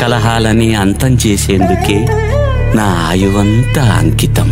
కలహాలని అంతం చేసేందుకే నా ఆయువంతా అంకితం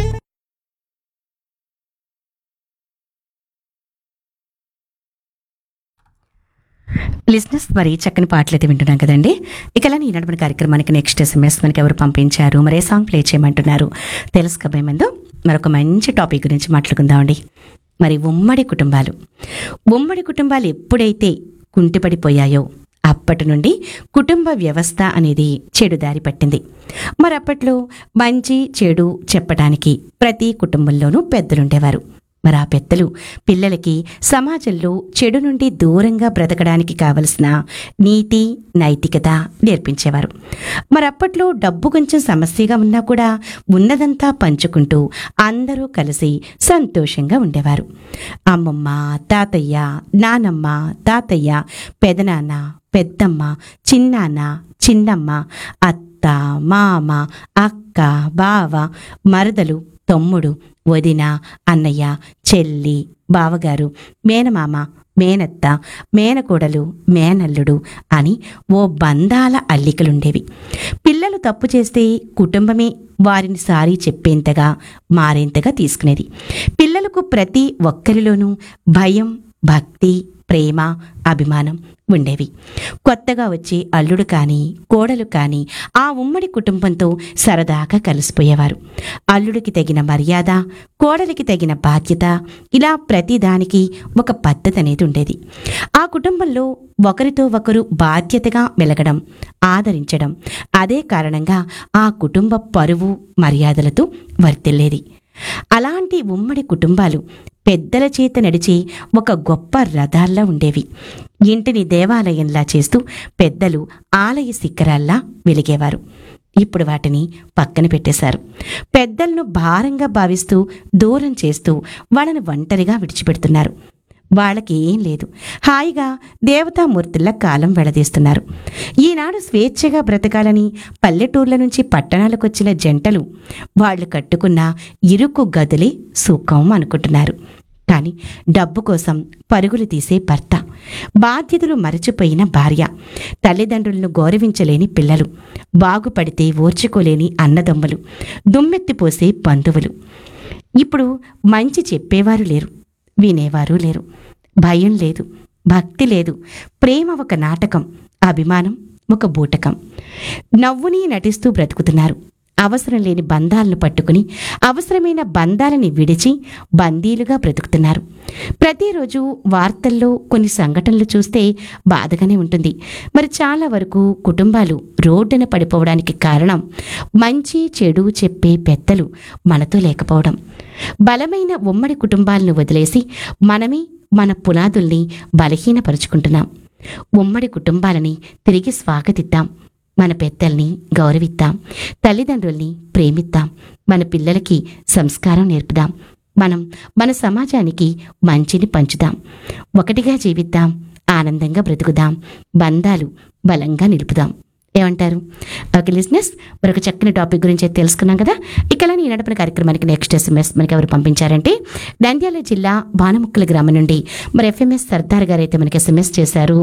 లిజినెస్ మరి చక్కని పాటలు అయితే వింటున్నాం కదండి ఇక ఈ నడపని కార్యక్రమానికి నెక్స్ట్ ఎస్ఎంఎస్ మనకి ఎవరు పంపించారు మరి ఏ సాంగ్ ప్లే చేయమంటున్నారు తెలుసుకోబోయే ముందు మరొక మంచి టాపిక్ గురించి మాట్లాడుకుందామండి మరి ఉమ్మడి కుటుంబాలు ఉమ్మడి కుటుంబాలు ఎప్పుడైతే కుంటిపడిపోయాయో అప్పటి నుండి కుటుంబ వ్యవస్థ అనేది చెడు దారి పట్టింది మరి అప్పట్లో మంచి చెడు చెప్పడానికి ప్రతి కుటుంబంలోనూ పెద్దలుండేవారు మరి ఆ పెద్దలు పిల్లలకి సమాజంలో చెడు నుండి దూరంగా బ్రతకడానికి కావలసిన నీతి నైతికత నేర్పించేవారు మరి అప్పట్లో డబ్బు కొంచెం సమస్యగా ఉన్నా కూడా ఉన్నదంతా పంచుకుంటూ అందరూ కలిసి సంతోషంగా ఉండేవారు అమ్మమ్మ తాతయ్య నానమ్మ తాతయ్య పెదనాన్న పెద్దమ్మ చిన్నాన్న చిన్నమ్మ అత్త మామ అక్క బావ మరదలు తమ్ముడు వదిన అన్నయ్య చెల్లి బావగారు మేనమామ మేనత్త మేనకోడలు మేనల్లుడు అని ఓ బంధాల అల్లికలుండేవి పిల్లలు తప్పు చేస్తే కుటుంబమే వారిని సారీ చెప్పేంతగా మారేంతగా తీసుకునేది పిల్లలకు ప్రతి ఒక్కరిలోనూ భయం భక్తి ప్రేమ అభిమానం ఉండేవి కొత్తగా వచ్చే అల్లుడు కానీ కోడలు కానీ ఆ ఉమ్మడి కుటుంబంతో సరదాగా కలిసిపోయేవారు అల్లుడికి తగిన మర్యాద కోడలికి తగిన బాధ్యత ఇలా ప్రతిదానికి ఒక పద్ధతి అనేది ఉండేది ఆ కుటుంబంలో ఒకరితో ఒకరు బాధ్యతగా మెలగడం ఆదరించడం అదే కారణంగా ఆ కుటుంబ పరువు మర్యాదలతో వర్తిల్లేది అలాంటి ఉమ్మడి కుటుంబాలు పెద్దల చేత నడిచే ఒక గొప్ప రథాల్లా ఉండేవి ఇంటిని దేవాలయంలా చేస్తూ పెద్దలు ఆలయ శిఖరాల్లా వెలిగేవారు ఇప్పుడు వాటిని పక్కన పెట్టేశారు పెద్దలను భారంగా భావిస్తూ దూరం చేస్తూ వాళ్ళని ఒంటరిగా విడిచిపెడుతున్నారు వాళ్ళకి ఏం లేదు హాయిగా దేవతామూర్తుల్లా కాలం వెళదీస్తున్నారు ఈనాడు స్వేచ్ఛగా బ్రతకాలని పల్లెటూర్ల నుంచి పట్టణాలకు వచ్చిన జంటలు వాళ్ళు కట్టుకున్న ఇరుకు గదులే సుఖం అనుకుంటున్నారు కానీ డబ్బు కోసం పరుగులు తీసే భర్త బాధ్యతలు మరచిపోయిన భార్య తల్లిదండ్రులను గౌరవించలేని పిల్లలు బాగుపడితే ఓర్చుకోలేని అన్నదమ్ములు దుమ్మెత్తిపోసే బంధువులు ఇప్పుడు మంచి చెప్పేవారు లేరు వినేవారు లేరు భయం లేదు భక్తి లేదు ప్రేమ ఒక నాటకం అభిమానం ఒక బూటకం నవ్వుని నటిస్తూ బ్రతుకుతున్నారు అవసరం లేని బంధాలను పట్టుకుని అవసరమైన బంధాలని విడిచి బందీలుగా బ్రతుకుతున్నారు ప్రతిరోజు వార్తల్లో కొన్ని సంఘటనలు చూస్తే బాధగానే ఉంటుంది మరి చాలా వరకు కుటుంబాలు రోడ్డున పడిపోవడానికి కారణం మంచి చెడు చెప్పే పెద్దలు మనతో లేకపోవడం బలమైన ఉమ్మడి కుటుంబాలను వదిలేసి మనమే మన పునాదుల్ని బలహీనపరుచుకుంటున్నాం ఉమ్మడి కుటుంబాలని తిరిగి స్వాగతిద్దాం మన పెద్దల్ని గౌరవిద్దాం తల్లిదండ్రుల్ని ప్రేమిద్దాం మన పిల్లలకి సంస్కారం నేర్పుదాం మనం మన సమాజానికి మంచిని పంచుదాం ఒకటిగా జీవిద్దాం ఆనందంగా బ్రతుకుదాం బంధాలు బలంగా నిలుపుదాం ఏమంటారు ఓకే లిజినెస్ మరొక చక్కని టాపిక్ గురించి అయితే తెలుసుకున్నాం కదా ఇక ఈ నడపన కార్యక్రమానికి నెక్స్ట్ ఎస్ఎంఎస్ మనకి ఎవరు పంపించారంటే నంద్యాల జిల్లా బాణముక్కల గ్రామం నుండి మరి ఎఫ్ఎంఎస్ సర్దార్ గారు అయితే మనకి ఎస్ఎంఎస్ చేశారు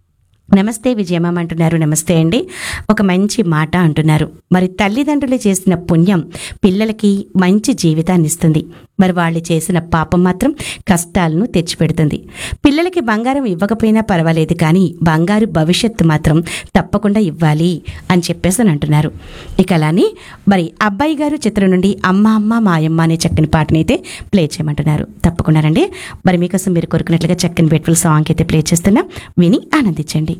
నమస్తే విజయమామ అంటున్నారు నమస్తే అండి ఒక మంచి మాట అంటున్నారు మరి తల్లిదండ్రులు చేసిన పుణ్యం పిల్లలకి మంచి జీవితాన్ని ఇస్తుంది మరి వాళ్ళు చేసిన పాపం మాత్రం కష్టాలను తెచ్చిపెడుతుంది పిల్లలకి బంగారం ఇవ్వకపోయినా పర్వాలేదు కానీ బంగారు భవిష్యత్తు మాత్రం తప్పకుండా ఇవ్వాలి అని చెప్పేసి అని అంటున్నారు ఇక అలానే మరి అబ్బాయి గారు చిత్రం నుండి అమ్మ అమ్మ మాయమ్మ అనే చక్కని పాటని అయితే ప్లే చేయమంటున్నారు తప్పకుండా రండి మరి మీకోసం మీరు కోరుకున్నట్లుగా చక్కని బెట్ఫుల్ సాంగ్ అయితే ప్లే చేస్తున్నా విని ఆనందించండి